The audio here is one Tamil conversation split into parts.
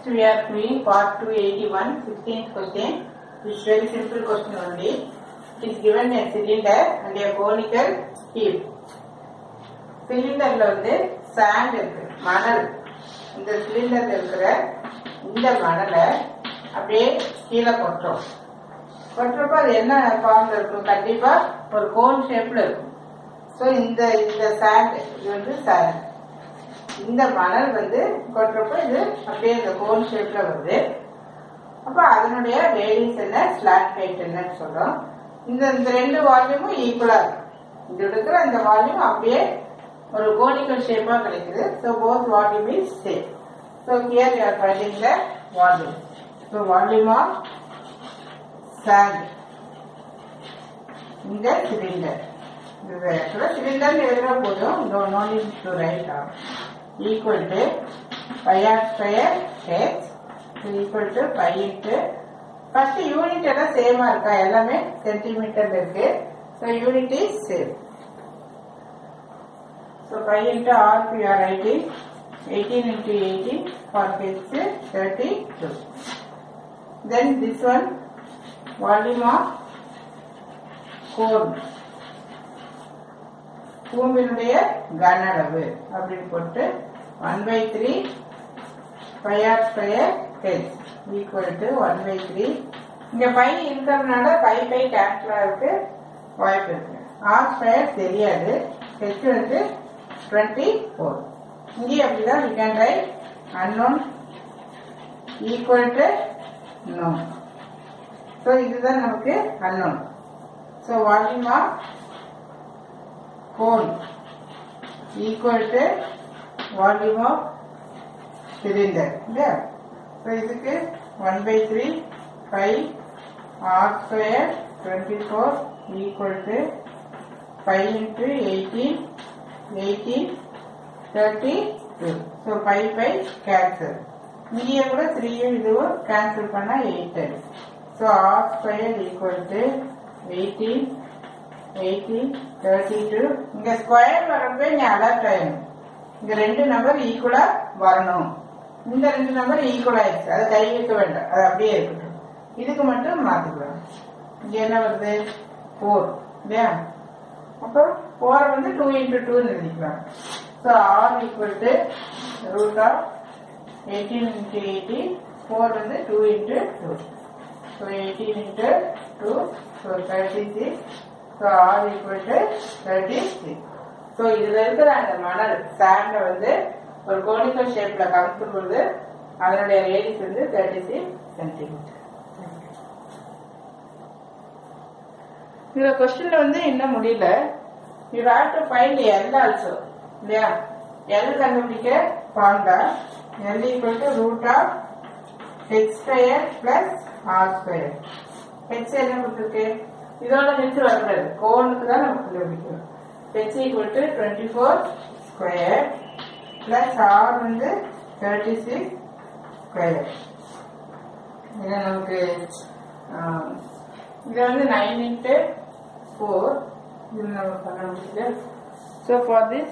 we are doing part 281, 16th question. It's very simple question only. It is given a cylinder and a conical tube. சிலிண்டர்ல வந்து சாண்ட் இருக்கு மணல் இந்த சிலிண்டர்ல இருக்கிற இந்த மணலை அப்படியே கீழே கொட்டுறோம் கொட்டுறப்ப அது என்ன ஃபார்ம்ல இருக்கும் கண்டிப்பா ஒரு கோன் ஷேப்ல இருக்கும் ஸோ இந்த இந்த சாண்ட் இது வந்து சாண்ட் இந்த மணல் வந்து கொட்டுறப்ப இது அப்படியே இந்த கோன் ஷேப்ல வருது அப்ப அதனுடைய ரேடியஸ் என்ன ஸ்லாட் ஹைட் என்னன்னு சொல்றோம் இந்த இந்த ரெண்டு வால்யூமும் ஈக்குவலா இருக்கு இது இருக்கிற இந்த வால்யூம் அப்படியே ஒரு கோனிக்கல் ஷேப்பா கிடைக்குது so both volume is same so here you are finding the volume so volume of sand இந்த சிலிண்டர் இது ஆக்சுவலாக சிலிண்டர் எழுதுற போதும் no no need to write of equal to pi r square h equal to pi into first unit எல்லாம் சேமா இருக்கா எல்லாமே சென்டிமீட்டர் இருக்கு so unit is same so pi into r P r ID eighteen into eighteen for h thirty two then this one volume of cone பூமியினுடைய கன அளவு அப்படின்னு போட்டு one by three pi r square h equal to one by three இங்க பை இருக்கிறதுனால பை பை கேன்சல் ஆகிறதுக்கு வாய்ப்பு இருக்கு ஆர் ஸ்கொயர் தெரியாது ஹெச் வந்து டுவெண்ட்டி ஃபோர் இங்கே அப்படிதான் we can write unknown equal to no so இதுதான் நமக்கு unknown so volume of cone equal to volume of cylinder இல்லையா ஸோ இதுக்கு one by three five r square twenty four equal to five into eighteen eighteen thirty two so five five cancel இங்கேயே கூட த்ரீயும் இதுவும் கேன்சல் பண்ணால் eight times so r square equal to eighteen eighty thirty two இங்க ஸ்கொயர் வரப்ப இங்க அலர்ட் ஆயிடும் இங்க ரெண்டு நம்பர் ஈக்குவலா வரணும் இந்த ரெண்டு நம்பர் ஈக்குவல் ஆயிடுச்சு அதை கை வைக்க வேண்டாம் அது அப்படியே இருக்கட்டும் இதுக்கு மட்டும் மாத்திக்கலாம் இங்க என்ன வருது ஃபோர் இல்லையா அப்போ ஃபோரை வந்து டூ இன்டூ டூன்னு எழுதிக்கலாம் so r equal to root of eighteen into eighty four வந்து two into two so eighteen into two so thirty six so r equal to thirty six so இதுல இருக்கிற அந்த மணல் சாண்டை வந்து ஒரு கோனிக்கல் ஷேப்ல கவுக்கும் பொழுது அதனுடைய ரேடியஸ் வந்து தேர்ட்டி சிக்ஸ் சென்டிமீட்டர் இந்த கொஸ்டின்ல வந்து இன்னும் முடியல you have to find L also இல்லையா எல் கண்டுபிடிக்க formula L equal to root of h square plus r square h என்ன கொடுத்துருக்கு இதோட மிச்சு வரக்கூடாது கோனுக்கு தான் நம்ம கண்டுபிடிக்கணும் h equal to twenty four square plus r வந்து தேர்ட்டி சிக்ஸ் ஸ்கொயர் இது நமக்கு ஆஹ், இது வந்து நைன் இன்ட்டு ஃபோர் இது நம்ம பண்ண முடியுது so for this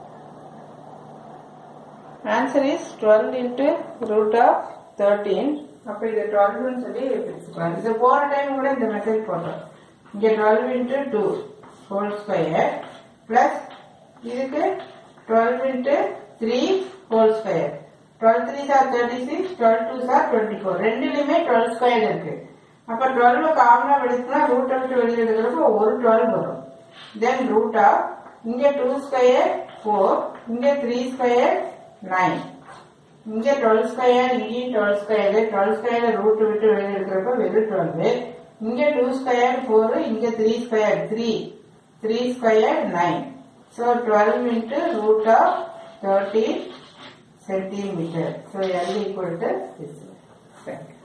answer is twelve into root of thirteen அப்போ இது டுவெல்னு சொல்லி பிரிச்சுக்கலாம் இது போன டைம் கூட இந்த மெத்தட் போட்டோம் இங்க twelve into two whole square plus இதுக்கு twelve into three whole square twelve three sir thirty six twelve two sir twenty four ரெண்டுலையுமே டுவெல் ஸ்கொயர் இருக்கு அப்ப டுவெல் காமனா எடுத்துனா ரூட் விட்டு வெளியே எடுக்கிறப்போ ஒரு டுவெல் வரும் தென் ரூட் ஆஃப் இங்க டூ ஸ்கொயர் ஃபோர் இங்க த்ரீ ஸ்கொயர் நைன் இங்க டுவெல் ஸ்கொயர் இங்கேயும் twelve square twelve square root விட்டு வெளியே எடுக்கிறப்ப வெறும் டுவெல் இங்க டூ ஸ்கொயர் ஃபோர் இங்க three square three three square nine so twelve into root of thirty centimetre so L equal to six thank you